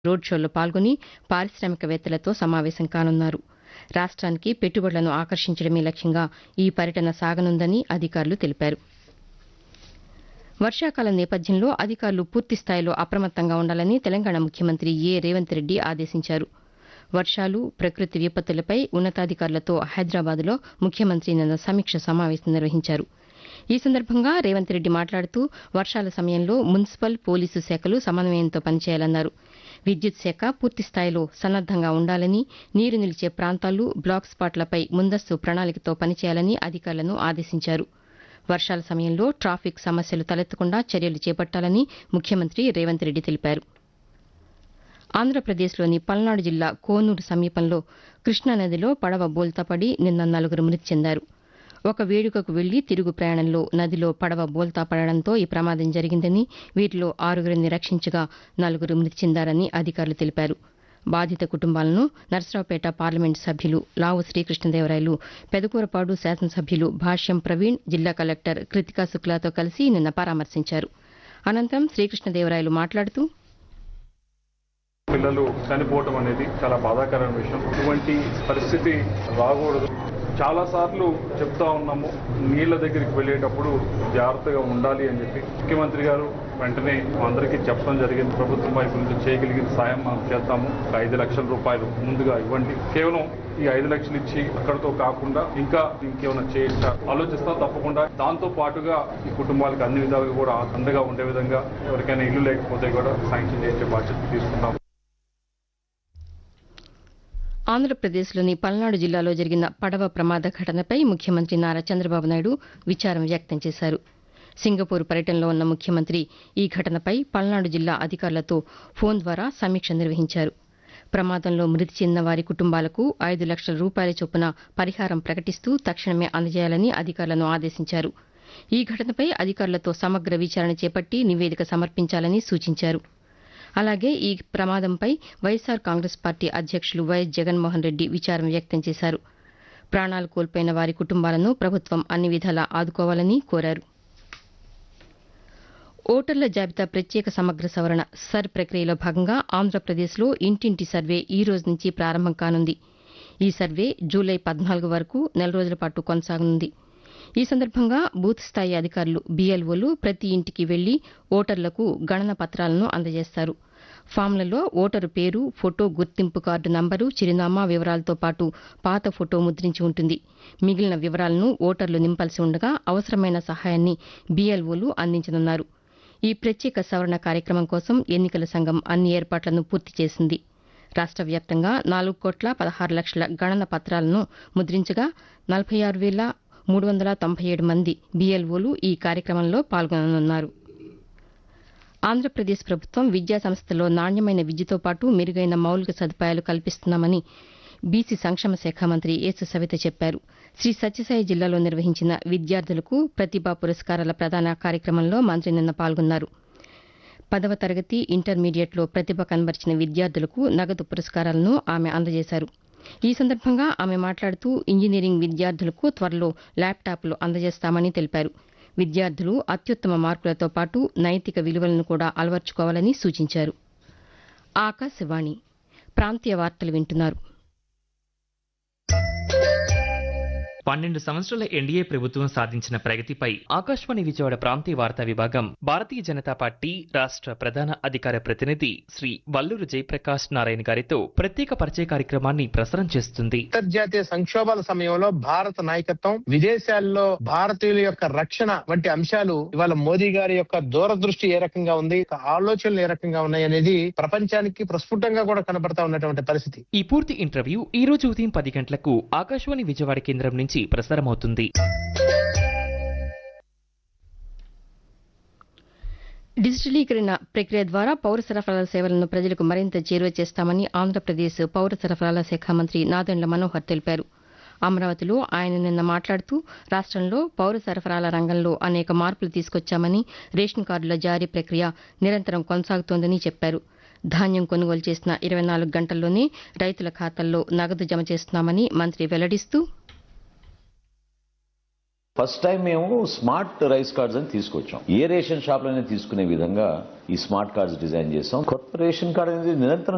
road షోలో పాల్గొని పారిశామికవేత్తలతో సమావేశం కానున్నారు రాష్ట్రానికి పెట్టుబడులను ఆకర్షించడమే లక్ష్యంగా ఈ పర్యటన సాగనుందని అధికారులు తెలిపారు వర్షాకాలం నేపథ్యంలో అధికారులు పూర్తిస్థాయిలో అప్రమత్తంగా ఉండాలని తెలంగాణ ముఖ్యమంత్రి ఏ రేవంత్ రెడ్డి ఆదేశించారు వర్షాలు ప్రకృతి విపత్తులపై ఉన్నతాధికారులతో హైదరాబాద్లో ముఖ్యమంత్రి నిన్న సమీక్ష సమావేశం నిర్వహించారు ఈ సందర్భంగా రేవంత్ రెడ్డి మాట్లాడుతూ వర్షాల సమయంలో మున్సిపల్ పోలీసు శాఖలు సమన్వయంతో పనిచేయాలన్నారు విద్యుత్ శాఖ పూర్తిస్థాయిలో సన్నద్దంగా ఉండాలని నీరు నిలిచే ప్రాంతాలు బ్లాక్ స్పాట్లపై ముందస్తు ప్రణాళికతో పనిచేయాలని అధికారులను ఆదేశించారు వర్షాల సమయంలో ట్రాఫిక్ సమస్యలు తలెత్తకుండా చర్యలు చేపట్టాలని ముఖ్యమంత్రి రేవంత్ రెడ్డి తెలిపారు ఆంధ్రప్రదేశ్లోని పల్నాడు జిల్లా కోనూరు సమీపంలో కృష్ణానదిలో పడవ బోల్తాపడి నిన్న నలుగురు మృతి చెందారు ఒక వేడుకకు వెళ్లి తిరుగు ప్రయాణంలో నదిలో పడవ బోల్తా పడడంతో ఈ ప్రమాదం జరిగిందని వీరిలో ఆరుగురిని రక్షించగా నలుగురు మృతి చెందారని అధికారులు తెలిపారు బాధిత కుటుంబాలను నర్సరావుపేట పార్లమెంటు సభ్యులు లావు శ్రీకృష్ణదేవరాయలు పెదకూరపాడు శాసనసభ్యులు భాష్యం ప్రవీణ్ జిల్లా కలెక్టర్ కృతికా శుక్లాతో కలిసి నిన్న పరామర్శించారు అనంతరం శ్రీకృష్ణదేవరాయలు మాట్లాడుతూ పిల్లలు చనిపోవటం అనేది చాలా బాధాకరమైన విషయం ఇటువంటి పరిస్థితి రాకూడదు చాలా సార్లు చెప్తా ఉన్నాము నీళ్ల దగ్గరికి వెళ్ళేటప్పుడు జాగ్రత్తగా ఉండాలి అని చెప్పి ముఖ్యమంత్రి గారు వెంటనే అందరికీ చెప్పడం జరిగింది ప్రభుత్వం వైపు నుంచి చేయగలిగిన సాయం మనం చేద్దాము ఒక ఐదు లక్షల రూపాయలు ముందుగా ఇవ్వండి కేవలం ఈ ఐదు లక్షలు ఇచ్చి అక్కడతో కాకుండా ఇంకా ఇంకేమైనా చేయొచ్చా ఆలోచిస్తాం తప్పకుండా దాంతో పాటుగా ఈ కుటుంబాలకు అన్ని విధాలుగా కూడా అండగా ఉండే విధంగా ఎవరికైనా ఇల్లు లేకపోతే కూడా శాంక్షన్ చేసే బాధ్యత తీసుకుంటాం ఆంధ్రప్రదేశ్లోని పల్నాడు జిల్లాలో జరిగిన పడవ ప్రమాద ఘటనపై ముఖ్యమంత్రి నారా చంద్రబాబు నాయుడు విచారం వ్యక్తం చేశారు సింగపూర్ పర్యటనలో ఉన్న ముఖ్యమంత్రి ఈ ఘటనపై పల్నాడు జిల్లా అధికారులతో ఫోన్ ద్వారా సమీక్ష నిర్వహించారు ప్రమాదంలో మృతి చెందిన వారి కుటుంబాలకు ఐదు లక్షల రూపాయల చొప్పున పరిహారం ప్రకటిస్తూ తక్షణమే అందజేయాలని అధికారులను ఆదేశించారు ఈ ఘటనపై అధికారులతో సమగ్ర విచారణ చేపట్టి నివేదిక సమర్పించాలని సూచించారు అలాగే ఈ ప్రమాదంపై వైఎస్సార్ కాంగ్రెస్ పార్టీ అధ్యక్షులు వైఎస్ జగన్మోహన్ రెడ్డి విచారం వ్యక్తం చేశారు ప్రాణాలు కోల్పోయిన వారి కుటుంబాలను ప్రభుత్వం అన్ని విధాలా ఆదుకోవాలని కోరారు ఓటర్ల జాబితా ప్రత్యేక సమగ్ర సవరణ సర్ ప్రక్రియలో భాగంగా ఆంధ్రప్రదేశ్లో ఇంటింటి సర్వే ఈ రోజు నుంచి ప్రారంభం కానుంది ఈ సర్వే జూలై పద్నాలుగు వరకు నెల రోజుల పాటు కొనసాగనుంది ఈ సందర్భంగా బూత్ స్థాయి అధికారులు బీఎల్ఓలు ప్రతి ఇంటికి వెళ్లి ఓటర్లకు గణన పత్రాలను అందజేస్తారు ఫామ్లలో ఓటరు పేరు ఫోటో గుర్తింపు కార్డు నంబరు చిరునామా వివరాలతో పాటు పాత ఫోటో ముద్రించి ఉంటుంది మిగిలిన వివరాలను ఓటర్లు నింపాల్సి ఉండగా అవసరమైన సహాయాన్ని బీఎల్ఓలు అందించనున్నారు ఈ ప్రత్యేక సవరణ కార్యక్రమం కోసం ఎన్నికల సంఘం అన్ని ఏర్పాట్లను పూర్తి చేసింది రాష్ట్ర వ్యాప్తంగా నాలుగు కోట్ల పదహారు లక్షల గణన పత్రాలను ముద్రించగా నలభై ఆరు వేల మూడు వందల తొంభై ఏడు మంది బీఎల్ఓలు ఈ కార్యక్రమంలో పాల్గొననున్నారు ఆంధ్రప్రదేశ్ ప్రభుత్వం విద్యా సంస్థల్లో నాణ్యమైన విద్యతో పాటు మెరుగైన మౌలిక సదుపాయాలు కల్పిస్తున్నామని బీసీ సంక్షేమ శాఖ మంత్రి ఏసు సవిత చెప్పారు శ్రీ సత్యసాయి జిల్లాలో నిర్వహించిన విద్యార్థులకు ప్రతిభా పురస్కారాల ప్రదాన కార్యక్రమంలో మంత్రి నిన్న పాల్గొన్నారు పదవ తరగతి ఇంటర్మీడియట్లో ప్రతిభ కనబరిచిన విద్యార్థులకు నగదు పురస్కారాలను ఆమె అందజేశారు ఈ సందర్భంగా ఆమె మాట్లాడుతూ ఇంజనీరింగ్ విద్యార్థులకు త్వరలో ల్యాప్టాప్లు అందజేస్తామని తెలిపారు విద్యార్థులు అత్యుత్తమ మార్కులతో పాటు నైతిక విలువలను కూడా అలవర్చుకోవాలని సూచించారు ఆకాశవాణి ప్రాంతీయ వార్తలు వింటున్నారు పన్నెండు సంవత్సరాల ఎన్డీఏ ప్రభుత్వం సాధించిన ప్రగతిపై ఆకాశవాణి విజయవాడ ప్రాంతీయ వార్తా విభాగం భారతీయ జనతా పార్టీ రాష్ట్ర ప్రధాన అధికార ప్రతినిధి శ్రీ వల్లూరు జయప్రకాష్ నారాయణ గారితో ప్రత్యేక పరిచయ కార్యక్రమాన్ని ప్రసారం చేస్తుంది అంతర్జాతీయ సంక్షోభాల సమయంలో భారత నాయకత్వం విదేశాల్లో భారతీయుల యొక్క రక్షణ వంటి అంశాలు ఇవాళ మోదీ గారి యొక్క దూరదృష్టి ఏ రకంగా ఉంది ఆలోచనలు ఏ రకంగా ఉన్నాయి అనేది ప్రపంచానికి ప్రస్ఫుటంగా కూడా కనబడతా ఉన్నటువంటి పరిస్థితి ఈ పూర్తి ఇంటర్వ్యూ ఈ రోజు ఉదయం పది గంటలకు ఆకాశవాణి విజయవాడ కేంద్రం నుంచి ప్రసారమవుతుంది డిజిటలీకరణ ప్రక్రియ ద్వారా పౌర సరఫరాల సేవలను ప్రజలకు మరింత చేరువ చేస్తామని ఆంధ్రప్రదేశ్ పౌర సరఫరాల శాఖ మంత్రి నాదెండ్ల మనోహర్ తెలిపారు అమరావతిలో ఆయన నిన్న మాట్లాడుతూ రాష్ట్రంలో పౌర సరఫరాల రంగంలో అనేక మార్పులు తీసుకొచ్చామని రేషన్ కార్డుల జారీ ప్రక్రియ నిరంతరం కొనసాగుతోందని చెప్పారు ధాన్యం కొనుగోలు చేసిన ఇరవై నాలుగు గంటల్లోనే రైతుల ఖాతాల్లో నగదు జమ చేస్తున్నామని మంత్రి వెల్లడిస్తూ ఫస్ట్ టైం మేము స్మార్ట్ రైస్ కార్డ్స్ అని తీసుకొచ్చాం ఏ రేషన్ షాప్ లోనే తీసుకునే విధంగా ఈ స్మార్ట్ కార్డ్స్ డిజైన్ చేసాం కొత్త రేషన్ కార్డ్ అనేది నిరంతరం